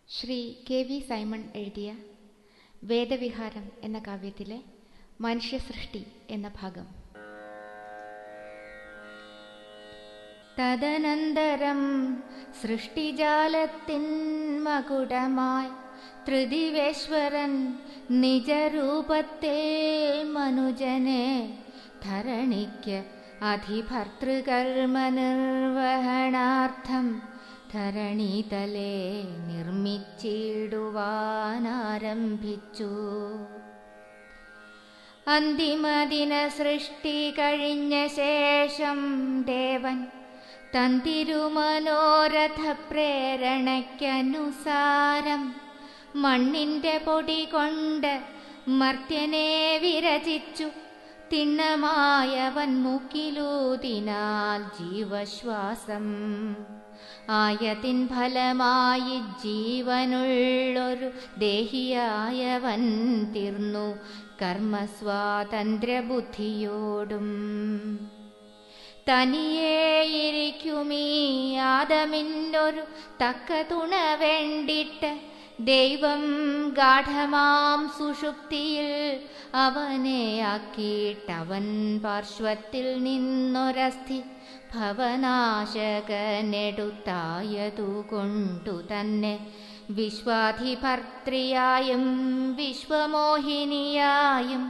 Shri K V Simon എഴുതിയ വേദവിഹാരം എന്ന കാവ്യത്തിലെ മനുഷ്യസൃഷ്ടി എന്ന ഭാഗം തദനന്തരം സൃഷ്ടിജാലത്തിൻ മകുടമായി ത്രിദിവേശ്വരൻ നിജരൂപത്തെ മനുജനെ ധരണിക്ക് അധിഭർത്തൃകർമ്മ നിർവഹണാർത്ഥം ധരണീതലേ നിർമ്മിച്ചിടുവാനാരംഭിച്ചു അന്തിമദിന സൃഷ്ടി കഴിഞ്ഞ ശേഷം ദേവൻ തന്തിരുമനോരഥ പ്രേരണയ്ക്കനുസാരം മണ്ണിന്റെ പൊടി കൊണ്ട് മർത്യനെ വിരചിച്ചു തിണ്ണമായവൻ മൂക്കിലൂതിനാൽ ജീവശ്വാസം ആയതിൻ ഫലമായി ജീവനുള്ളൊരു ദേഹിയായവൻ തീർന്നു കർമ്മസ്വാതന്ത്ര്യബുദ്ധിയോടും തനിയേയിരിക്കുമീ ആദമിന്നൊരു തക്ക തുണ വേണ്ടിട്ട് ദൈവം ഗാഠമാം സുഷുപ്തിയിൽ അവനെ ആക്കിയിട്ടവൻ പാർശ്വത്തിൽ നിന്നൊരസ്ഥി ഭവനാശകനെടുത്തായതുകൊണ്ടു തന്നെ വിശ്വാധിഭർത്തൃയായും വിശ്വമോഹിനിയായും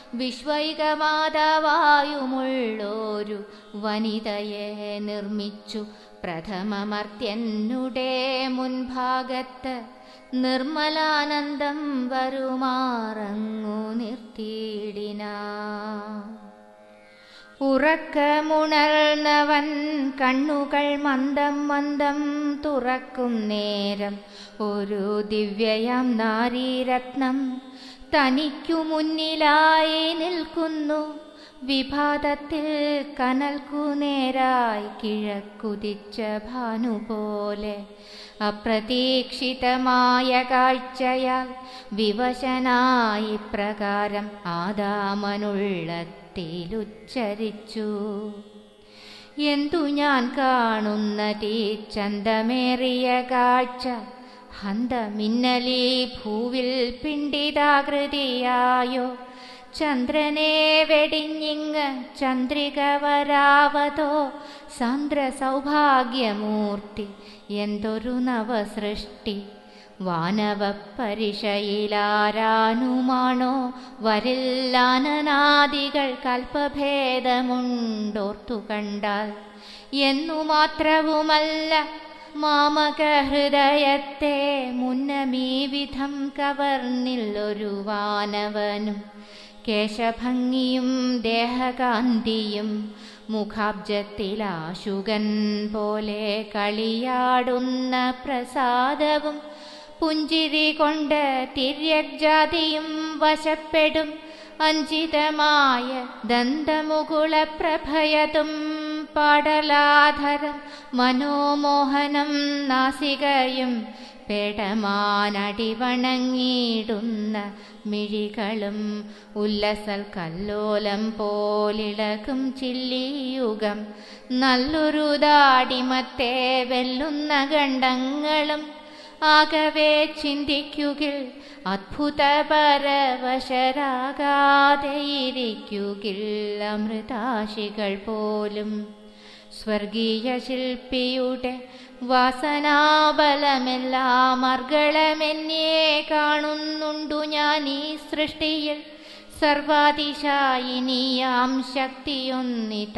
വിശ്വൈകമാതാവായുമുള്ളൊരു വനിതയെ നിർമ്മിച്ചു പ്രഥമമർത്യനുടെ മുൻഭാഗത്ത് നിർമ്മലാനന്ദം വരുമാറങ്ങു നിർത്തിയിടിന ഉറക്കമുണർന്നവൻ കണ്ണുകൾ മന്ദം മന്ദം തുറക്കും നേരം ഒരു ദിവ്യയാം നാരീരത്നം തനിക്കു മുന്നിലായി നിൽക്കുന്നു വിഭാതത്തിൽ കനൽക്കു നേരായി കിഴക്കുതിച്ച ഭാനു പോലെ അപ്രതീക്ഷിതമായ കാഴ്ചയാൽ വിവശനായി പ്രകാരം ആദാമനുള്ളത്തിലുച്ചരിച്ചു എന്തു ഞാൻ കാണുന്നതീ ചന്തമേറിയ കാഴ്ച ഹന്തമിന്നലീ ഭൂവിൽ പിണ്ടിതാകൃതിയായോ ചന്ദ്രനെ വെടിഞ്ഞിങ് ചന്ദ്രിക വരാവതോ സാന്ദ്ര സൗഭാഗ്യമൂർത്തി എന്തൊരു നവസൃഷ്ടി വാനവ പരിശയിലാരാനുമാണോ വരില്ലാനനാദികൾ കൽപ്പഭേദമുണ്ടോർത്തു കണ്ടാൽ എന്നു മാത്രവുമല്ല മാമക ഹൃദയത്തെ മുന്നമീ വിധം കവർന്നില്ലൊരു വാനവനും കേശഭംഗിയും ദേഹകാന്തിയും മുഖാബ്ജത്തിലാശുകൻ പോലെ കളിയാടുന്ന പ്രസാദവും പുഞ്ചിരി കൊണ്ട് തിര്യജാതിയും വശപ്പെടും അഞ്ചിതമായ ദന്തമുകുളപ്രഭയതും പാടലാധരം മനോമോഹനം നാസികയും പേടമാനടിവണങ്ങിയിടുന്ന മിഴികളും ഉല്ലസൽ കല്ലോലം പോലിളകും ചില്ലിയുഗം നല്ലൊരു ദാടിമത്തെ വെല്ലുന്ന ഗണ്ഡങ്ങളും ആകവേ ചിന്തിക്കുകിൽ അത്ഭുത പരവശരാകാതെ ഇരിക്കുകിൽ അമൃതാശികൾ പോലും സ്വർഗീയ ശില്പിയുടെ വാസനാബലമെല്ലാം അർഗളമെന്നേ കാണുന്നുണ്ടു ഞാൻ ഈ സൃഷ്ടിയിൽ സർവാതിശായിനിയാം ശക്തിയൊന്നിത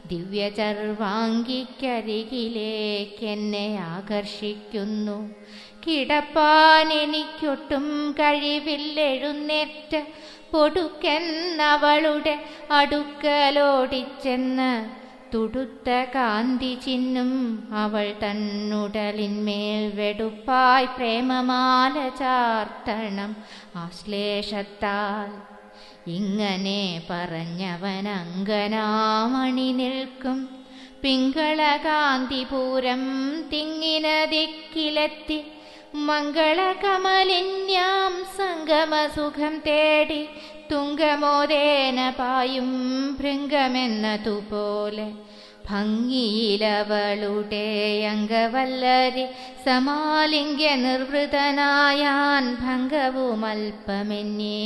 ദിവ്യചർവാങ്കിക്കരികിലേക്കെന്നെ ആകർഷിക്കുന്നു കിടപ്പാൻ എനിക്കൊട്ടും കഴിവില്ലെഴുന്നേറ്റ് പൊടുക്കെന്നവളുടെ അടുക്കലോടിച്ചെന്ന് തുടുത്ത കാന്തി ചിന്നും അവൾ തന്നുടലിന്മേൽ വെടുപ്പായി പ്രേമമാല ചാർത്തണം ആശ്ലേഷത്താൽ ഇങ്ങനെ പറഞ്ഞവൻ അങ്കനാമണി നിൽക്കും പിങ്കളകാന്തിപൂരം തിങ്ങിന ദിക്കിലെത്തി മംഗളകമലിന്യാം സംഗമസുഖം തേടി തുങ്കമോദേന പായും ഭൃംഗമെന്നതുപോലെ ഭംഗിയിലവളുടെ അംഗവല്ലരി സമാലിംഗ്യ നിർവൃതനായാൻ ഭംഗവുമൽപ്പമെന്നേ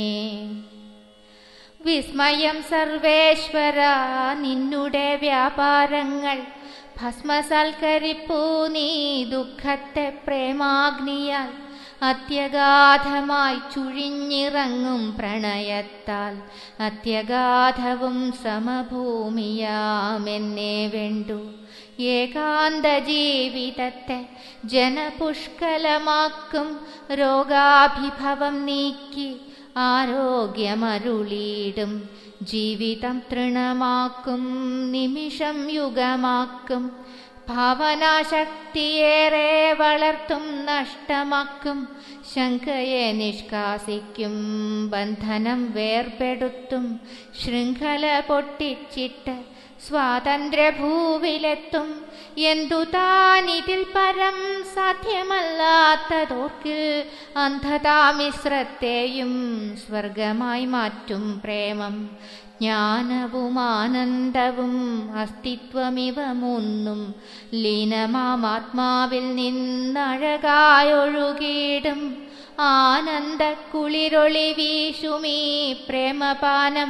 വിസ്മയം സർവേശ്വര നിന്നുടെ വ്യാപാരങ്ങൾ ഭസ്മസൽക്കരിപ്പൂ നീ ദുഃഖത്തെ പ്രേമാഗ്നിയാൽ അത്യഗാധമായി ചുഴിഞ്ഞിറങ്ങും പ്രണയത്താൽ അത്യഗാധവും സമഭൂമിയാമെന്നേ വേണ്ടു ഏകാന്ത ജീവിതത്തെ ജനപുഷ്കലമാക്കും രോഗാഭിഭവം നീക്കി ആരോഗ്യമരുളീടും ജീവിതം തൃണമാക്കും നിമിഷം യുഗമാക്കും ഭാവനാശക്തിയേറെ വളർത്തും നഷ്ടമാക്കും ശങ്കയെ നിഷ്കാസിക്കും ബന്ധനം വേർപെടുത്തും ശൃംഖല പൊട്ടിച്ചിട്ട് സ്വാതന്ത്ര്യഭൂവിലെത്തും എന്തു താനിതിൽ പരം സാധ്യമല്ലാത്തതോർക്കിൽ അന്ധതാമിശ്രത്തെയും സ്വർഗമായി മാറ്റും പ്രേമം ജ്ഞാനവും ആനന്ദവും അസ്തിത്വമിവ മൂന്നും ലീനമാത്മാവിൽ നിന്നഴകായൊഴുകിയിടും ആനന്ദ കുളിരൊളി വീശുമീ പ്രേമപാനം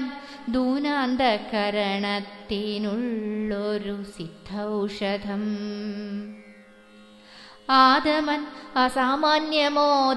ദൂനാന്തകരണത്തിനുള്ളൊരു സിദ്ധൌഷധം ആദമൻ അസാമാന്യമോദ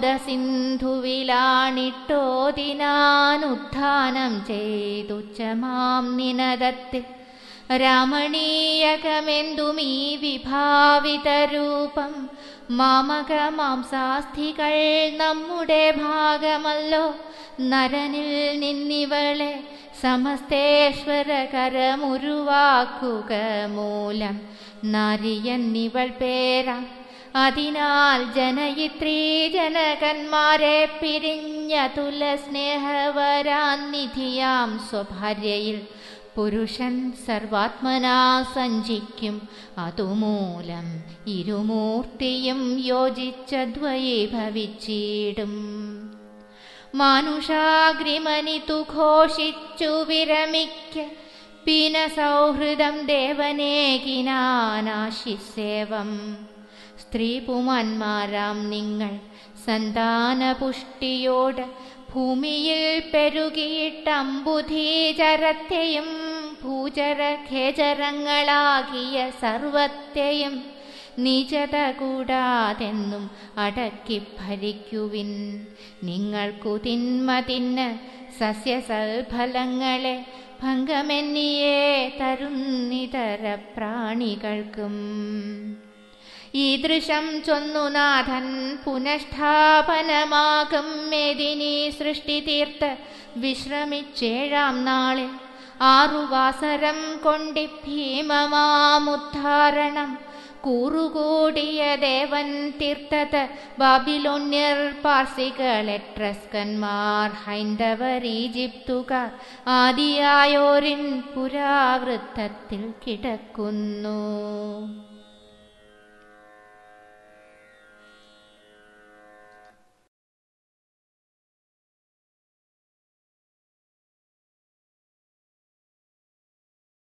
സിന്ധുവിലാണിട്ടോതിനാനുത്ഥാനം ചെയ്തുച്ചമാം നിനദത്തിൽ രാമണീയകമെന്തുമീ വിഭാവിത രൂപം മാമക മാംസാസ്ഥികൾ നമ്മുടെ ഭാഗമല്ലോ നരനിൽ നിന്നിവളെ സമസ്തേശ്വര കരമുരുവാക്കുക മൂലം നാരിയെന്നിവൾ പേരാ അതിനാൽ ജനയിത്രീ ജനകന്മാരെ പിരിഞ്ഞ തുല സ്നേഹവരാനിധിയാം സ്വഭാര്യയിൽ പുരുഷൻ സർവാത്മനാ സഞ്ചിക്കും അതുമൂലം ഇരുമൂർത്തിയും യോജിച്ചദ്വൈഭവിച്ചിടും മാനുഷാഗ്രിമനിതു ഘോഷിച്ചു വിരമിക്ക പീന സൗഹൃദം ദേവനേകിനാനാശിസേവം സ്ത്രീപുമാന്മാരാം നിങ്ങൾ സന്താനപുഷ്ടിയോട് ഭൂമിയിൽ പെരുകിയിട്ടമ്പുധീചരത്തെയും ഭൂചര ഖേചരങ്ങളാകിയ സർവത്തെയും നിജത കൂടാതെന്നും അടക്കി ഭരിക്കുവിൻ നിങ്ങൾക്കു തിന്മ തിന്ന് സസ്യസൽഫലങ്ങളെ ഭംഗമെന്നിയേ തരുന്നിതര പ്രാണികൾക്കും ഈദൃശം ചൊന്നുനാഥൻ പുനഃസ്ഥാപനമാകും മേദിനി സൃഷ്ടി തീർത്ത് വിശ്രമിച്ചേഴാം നാളിൽ ആറുവാസരം കൊണ്ടി ഭീമമാമുദ്ധാരണം കൂറുകൂടിയ ദേവൻ തീർത്തത് ബാബിലോണ്യർ പാർസികൾ എട്രസ്കന്മാർ ഹൈന്ദവർ ഈജിപ്തുകാർ ആദിയായോരിൻ പുരാവൃത്തത്തിൽ കിടക്കുന്നു